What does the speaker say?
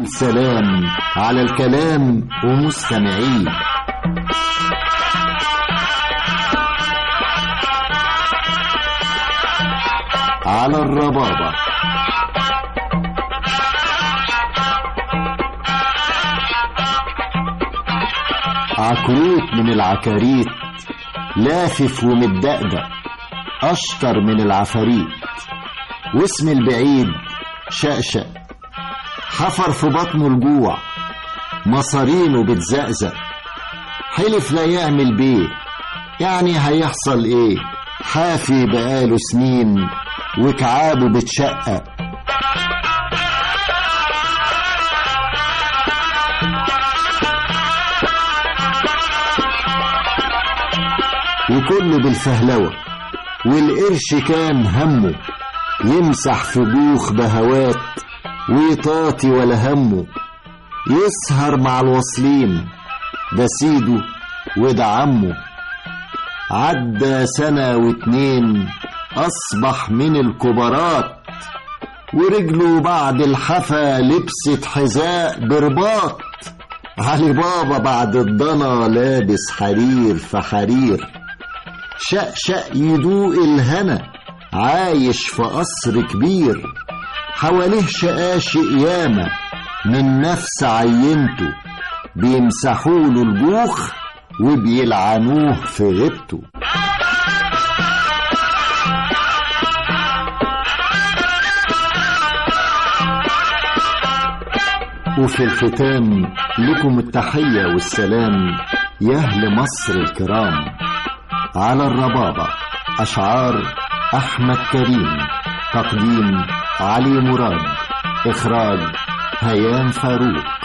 سلام على الكلام ومستمعيه على الربابة عكروت من العكاريت لافف ومتدقدق أشطر من العفاريت واسم البعيد شقشق حفر في بطنه الجوع مصارينه بتزقزق حلف لا يعمل بيه يعني هيحصل ايه حافي بقاله سنين وكعابه بتشقق وكله بالفهلوة والقرش كان همه يمسح في جوخ بهوات ويطاطي ولا همه يسهر مع الواصلين ده سيده وده عمه عدى سنة واتنين أصبح من الكبارات ورجله بعد الحفا لبست حذاء برباط علي بابا بعد الضنا لابس حرير في حرير شقشق يدوق الهنا عايش في قصر كبير حواليه شقاشق ياما من نفس عينته بيمسحوله الجوخ وبيلعنوه في غيبته وفي الختام لكم التحية والسلام يا أهل مصر الكرام على الربابة أشعار أحمد كريم تقديم علي مراد إخراج هيام فاروق